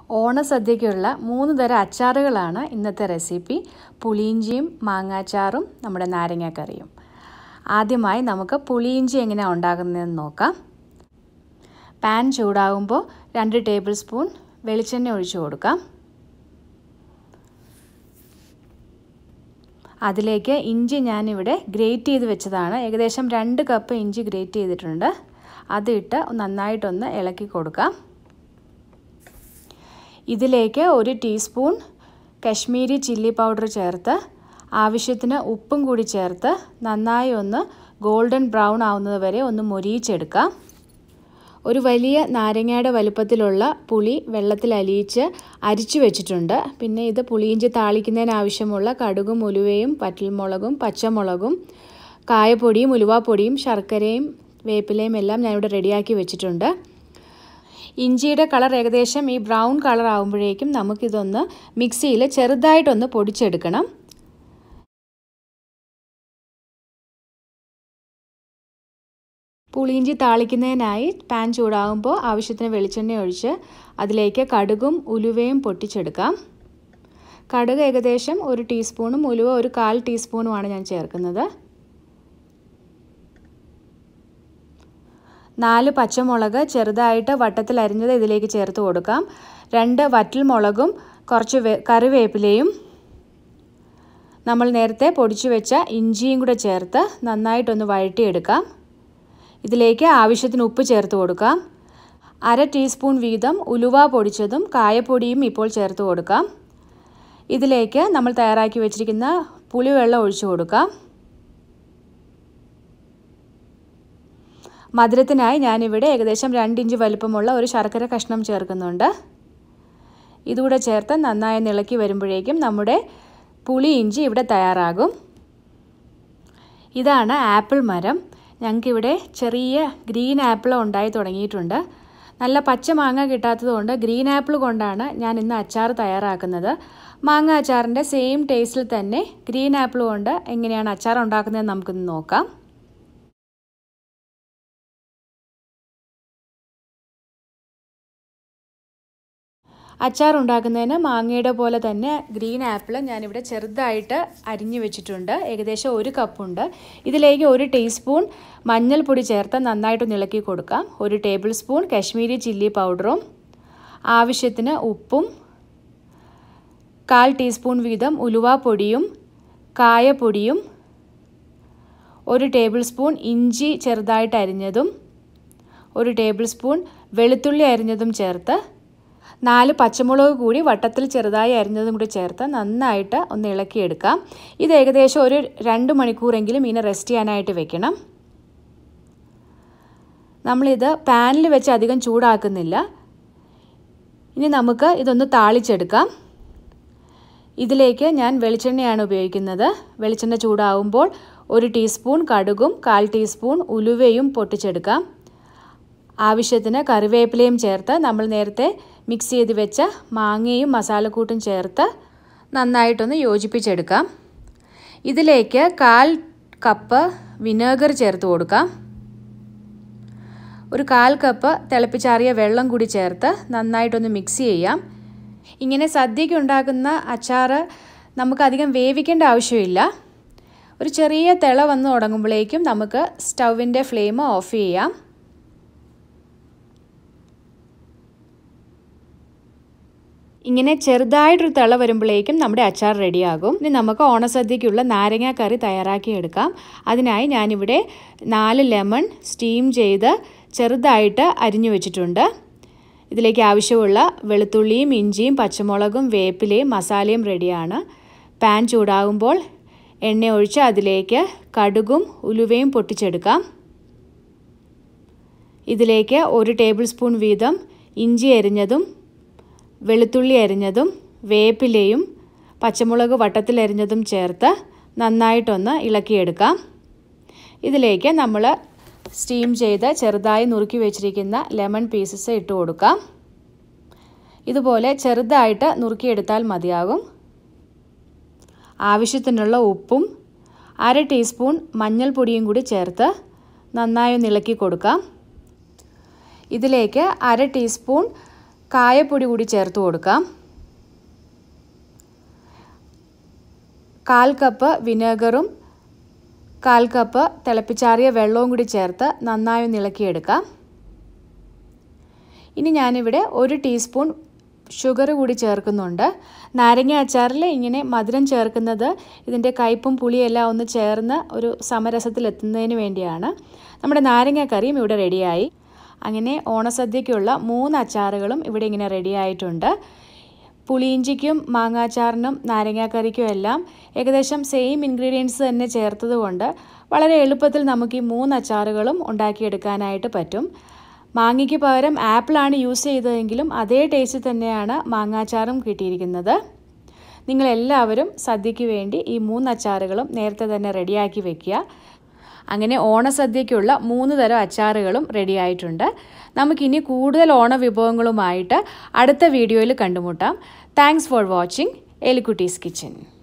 ഓണസദ്യയ്ക്കുള്ള മൂന്ന് തരം അച്ചാറുകളാണ് ഇന്നത്തെ റെസിപ്പി പുളിയിഞ്ചിയും മാങ്ങാച്ചാറും നമ്മുടെ നാരങ്ങാക്കറിയും ആദ്യമായി നമുക്ക് പുളിയിഞ്ചി എങ്ങനെയാണ് ഉണ്ടാക്കുന്നതെന്ന് നോക്കാം പാൻ ചൂടാകുമ്പോൾ രണ്ട് ടേബിൾ സ്പൂൺ വെളിച്ചെണ്ണ ഒഴിച്ചു കൊടുക്കാം അതിലേക്ക് ഇഞ്ചി ഞാനിവിടെ ഗ്രേറ്റ് ചെയ്ത് വെച്ചതാണ് ഏകദേശം രണ്ട് കപ്പ് ഇഞ്ചി ഗ്രേറ്റ് ചെയ്തിട്ടുണ്ട് അതിട്ട് നന്നായിട്ടൊന്ന് ഇളക്കി കൊടുക്കാം ഇതിലേക്ക് ഒരു ടീസ്പൂൺ കശ്മീരി ചില്ലി പൗഡർ ചേർത്ത് ആവശ്യത്തിന് ഉപ്പും കൂടി ചേർത്ത് നന്നായി ഒന്ന് ഗോൾഡൻ ബ്രൗൺ ആവുന്നത് വരെ ഒന്ന് മൊരിയിച്ചെടുക്കാം ഒരു വലിയ നാരങ്ങയുടെ വലുപ്പത്തിലുള്ള പുളി വെള്ളത്തിൽ അലിയിച്ച് അരിച്ചു വെച്ചിട്ടുണ്ട് പിന്നെ ഇത് പുളിയിഞ്ചി താളിക്കുന്നതിന് ആവശ്യമുള്ള കടുകും ഉലുവയും പറ്റൽമുളകും പച്ചമുളകും കായപ്പൊടിയും ഉലുവാപ്പൊടിയും ശർക്കരയും വേപ്പിലയും എല്ലാം ഞാനിവിടെ റെഡിയാക്കി വെച്ചിട്ടുണ്ട് ഇഞ്ചിയുടെ കളർ ഏകദേശം ഈ ബ്രൗൺ കളർ ആകുമ്പോഴേക്കും നമുക്കിതൊന്ന് മിക്സിയിൽ ചെറുതായിട്ടൊന്ന് പൊടിച്ചെടുക്കണം പുളിയിഞ്ചി താളിക്കുന്നതിനായി പാൻ ചൂടാകുമ്പോൾ ആവശ്യത്തിന് വെളിച്ചെണ്ണ ഒഴിച്ച് അതിലേക്ക് കടുകും ഉലുവയും പൊട്ടിച്ചെടുക്കാം കടുക് ഏകദേശം ഒരു ടീസ്പൂണും ഉലുവ ഒരു കാൽ ടീസ്പൂണുമാണ് ഞാൻ ചേർക്കുന്നത് നാല് പച്ചമുളക് ചെറുതായിട്ട് വട്ടത്തിൽ അരിഞ്ഞത് ഇതിലേക്ക് ചേർത്ത് കൊടുക്കാം രണ്ട് വറ്റൽ മുളകും കുറച്ച് കറിവേപ്പിലയും നമ്മൾ നേരത്തെ പൊടിച്ചു വെച്ച ഇഞ്ചിയും കൂടെ ചേർത്ത് നന്നായിട്ടൊന്ന് വഴറ്റിയെടുക്കാം ഇതിലേക്ക് ആവശ്യത്തിന് ഉപ്പ് ചേർത്ത് കൊടുക്കാം അര ടീസ്പൂൺ വീതം ഉലുവ പൊടിച്ചതും കായപ്പൊടിയും ഇപ്പോൾ ചേർത്ത് കൊടുക്കാം ഇതിലേക്ക് നമ്മൾ തയ്യാറാക്കി വെച്ചിരിക്കുന്ന പുളിവെള്ളം ഒഴിച്ചു കൊടുക്കാം മധുരത്തിനായി ഞാനിവിടെ ഏകദേശം രണ്ട് ഇഞ്ച് വലിപ്പമുള്ള ഒരു ശർക്കര കഷ്ണം ചേർക്കുന്നുണ്ട് ഇതുകൂടെ ചേർത്ത് നന്നായി ഇളക്കി വരുമ്പോഴേക്കും നമ്മുടെ പുളി ഇഞ്ചി ഇവിടെ തയ്യാറാകും ഇതാണ് ആപ്പിൾ മരം ഞങ്ങൾക്കിവിടെ ചെറിയ ഗ്രീൻ ആപ്പിൾ ഉണ്ടായി തുടങ്ങിയിട്ടുണ്ട് നല്ല പച്ച മാങ്ങ കിട്ടാത്തതുകൊണ്ട് ഗ്രീൻ ആപ്പിൾ കൊണ്ടാണ് ഞാൻ ഇന്ന് അച്ചാർ തയ്യാറാക്കുന്നത് മാങ്ങ അച്ചാറിൻ്റെ സെയിം ടേസ്റ്റിൽ തന്നെ ഗ്രീൻ ആപ്പിൾ കൊണ്ട് എങ്ങനെയാണ് അച്ചാർ ഉണ്ടാക്കുന്നതെന്ന് നമുക്കിന്ന് നോക്കാം അച്ചാർ ഉണ്ടാക്കുന്നതിന് മാങ്ങയുടെ പോലെ തന്നെ ഗ്രീൻ ആപ്പിൾ ഞാനിവിടെ ചെറുതായിട്ട് അരിഞ്ഞു വെച്ചിട്ടുണ്ട് ഏകദേശം ഒരു കപ്പുണ്ട് ഇതിലേക്ക് ഒരു ടീസ്പൂൺ മഞ്ഞൾപ്പൊടി ചേർത്ത് നന്നായിട്ട് ഇളക്കി കൊടുക്കാം ഒരു ടേബിൾ സ്പൂൺ കശ്മീരി ചില്ലി പൗഡറും ആവശ്യത്തിന് ഉപ്പും കാൽ ടീസ്പൂൺ വീതം ഉലുവാപ്പൊടിയും കായപ്പൊടിയും ഒരു ടേബിൾ സ്പൂൺ ഇഞ്ചി ചെറുതായിട്ട് അരിഞ്ഞതും ഒരു ടേബിൾ സ്പൂൺ വെളുത്തുള്ളി അരിഞ്ഞതും ചേർത്ത് നാല് പച്ചമുളക് കൂടി വട്ടത്തിൽ ചെറുതായി അരിഞ്ഞതും കൂടി ചേർത്ത് നന്നായിട്ട് ഒന്ന് ഇളക്കിയെടുക്കാം ഇത് ഏകദേശം ഒരു രണ്ട് മണിക്കൂറെങ്കിലും ഇതിനെ റെസ്റ്റ് ചെയ്യാനായിട്ട് വെക്കണം നമ്മളിത് പാനിൽ വെച്ച് അധികം ചൂടാക്കുന്നില്ല ഇനി നമുക്ക് ഇതൊന്ന് താളിച്ചെടുക്കാം ഇതിലേക്ക് ഞാൻ വെളിച്ചെണ്ണയാണ് ഉപയോഗിക്കുന്നത് വെളിച്ചെണ്ണ ചൂടാവുമ്പോൾ ഒരു ടീസ്പൂൺ കടുകും കാൽ ടീസ്പൂൺ ഉലുവയും പൊട്ടിച്ചെടുക്കാം ആവശ്യത്തിന് കറിവേപ്പിലയും ചേർത്ത് നമ്മൾ നേരത്തെ മിക്സ് ചെയ്ത് വെച്ച മാങ്ങയും മസാലക്കൂട്ടും ചേർത്ത് നന്നായിട്ടൊന്ന് യോജിപ്പിച്ചെടുക്കാം ഇതിലേക്ക് കാൽ കപ്പ് വിനേഗർ ചേർത്ത് കൊടുക്കാം ഒരു കാൽ കപ്പ് തിളപ്പിച്ചാറിയ വെള്ളം കൂടി ചേർത്ത് നന്നായിട്ടൊന്ന് മിക്സ് ചെയ്യാം ഇങ്ങനെ സദ്യയ്ക്ക് ഉണ്ടാക്കുന്ന അച്ചാർ നമുക്കധികം വേവിക്കേണ്ട ആവശ്യമില്ല ഒരു ചെറിയ തിള വന്ന് തുടങ്ങുമ്പോഴേക്കും നമുക്ക് സ്റ്റൗവിൻ്റെ ഫ്ലെയിം ഓഫ് ചെയ്യാം ഇങ്ങനെ ചെറുതായിട്ടൊരു തിള വരുമ്പോഴേക്കും നമ്മുടെ അച്ചാർ റെഡിയാകും ഇനി നമുക്ക് ഓണസദ്യക്കുള്ള നാരങ്ങ കറി തയ്യാറാക്കിയെടുക്കാം അതിനായി ഞാനിവിടെ നാല് ലെമൺ സ്റ്റീം ചെയ്ത് ചെറുതായിട്ട് അരിഞ്ഞു വെച്ചിട്ടുണ്ട് ഇതിലേക്ക് ആവശ്യമുള്ള വെളുത്തുള്ളിയും ഇഞ്ചിയും പച്ചമുളകും വേപ്പിലയും മസാലയും റെഡിയാണ് പാൻ ചൂടാകുമ്പോൾ എണ്ണ ഒഴിച്ച് അതിലേക്ക് കടുകും ഉലുവയും പൊട്ടിച്ചെടുക്കാം ഇതിലേക്ക് ഒരു ടേബിൾ സ്പൂൺ വീതം ഇഞ്ചി അരിഞ്ഞതും വെളുത്തുള്ളി അരിഞ്ഞതും വേപ്പിലയും പച്ചമുളക് വട്ടത്തിൽ അരിഞ്ഞതും ചേർത്ത് നന്നായിട്ടൊന്ന് ഇളക്കിയെടുക്കാം ഇതിലേക്ക് നമ്മൾ സ്റ്റീം ചെയ്ത് ചെറുതായി നുറുക്കി വെച്ചിരിക്കുന്ന ലെമൺ പീസസ് ഇട്ട് കൊടുക്കാം ഇതുപോലെ ചെറുതായിട്ട് നുറുക്കിയെടുത്താൽ മതിയാകും ആവശ്യത്തിനുള്ള ഉപ്പും അര ടീസ്പൂൺ മഞ്ഞൾപ്പൊടിയും കൂടി ചേർത്ത് നന്നായി ഒന്ന് ഇളക്കി കൊടുക്കാം ഇതിലേക്ക് അര ടീസ്പൂൺ കായപ്പൊടി കൂടി ചേർത്ത് കൊടുക്കാം കാൽ കപ്പ് വിനെഗറും കാൽ കപ്പ് തിളപ്പിച്ചാറിയ വെള്ളവും കൂടി ചേർത്ത് നന്നായി ഒന്ന് ഇളക്കിയെടുക്കാം ഇനി ഞാനിവിടെ ഒരു ടീസ്പൂൺ ഷുഗർ കൂടി ചേർക്കുന്നുണ്ട് നാരങ്ങ അച്ചാറിൽ ഇങ്ങനെ മധുരം ചേർക്കുന്നത് ഇതിൻ്റെ കയ്പും പുളിയെല്ലാം ഒന്ന് ചേർന്ന് ഒരു സമരസത്തിലെത്തുന്നതിന് വേണ്ടിയാണ് നമ്മുടെ നാരങ്ങ കറിയും ഇവിടെ റെഡിയായി അങ്ങനെ ഓണസദ്യയ്ക്കുള്ള മൂന്ന് അച്ചാറുകളും ഇവിടെ ഇങ്ങനെ റെഡി ആയിട്ടുണ്ട് പുളിയിഞ്ചിക്കും മാങ്ങാച്ചാറിനും നാരങ്ങാക്കറിക്കും എല്ലാം ഏകദേശം സെയിം ഇൻഗ്രീഡിയൻസ് തന്നെ ചേർത്തത് കൊണ്ട് വളരെ എളുപ്പത്തിൽ നമുക്ക് ഈ മൂന്ന് അച്ചാറുകളും ഉണ്ടാക്കിയെടുക്കാനായിട്ട് പറ്റും മാങ്ങയ്ക്ക് പകരം ആപ്പിളാണ് യൂസ് ചെയ്തതെങ്കിലും അതേ ടേസ്റ്റ് തന്നെയാണ് മാങ്ങാച്ചാറും കിട്ടിയിരിക്കുന്നത് നിങ്ങളെല്ലാവരും സദ്യയ്ക്ക് വേണ്ടി ഈ മൂന്ന് അച്ചാറുകളും നേരത്തെ തന്നെ റെഡിയാക്കി വെക്കുക അങ്ങനെ ഓണസദ്യയ്ക്കുള്ള മൂന്ന് തരം അച്ചാറുകളും റെഡി ആയിട്ടുണ്ട് നമുക്കിനി കൂടുതൽ ഓണവിഭവങ്ങളുമായിട്ട് അടുത്ത വീഡിയോയിൽ കണ്ടുമുട്ടാം താങ്ക്സ് ഫോർ വാച്ചിങ് എലിക്കുട്ടീസ് കിച്ചൻ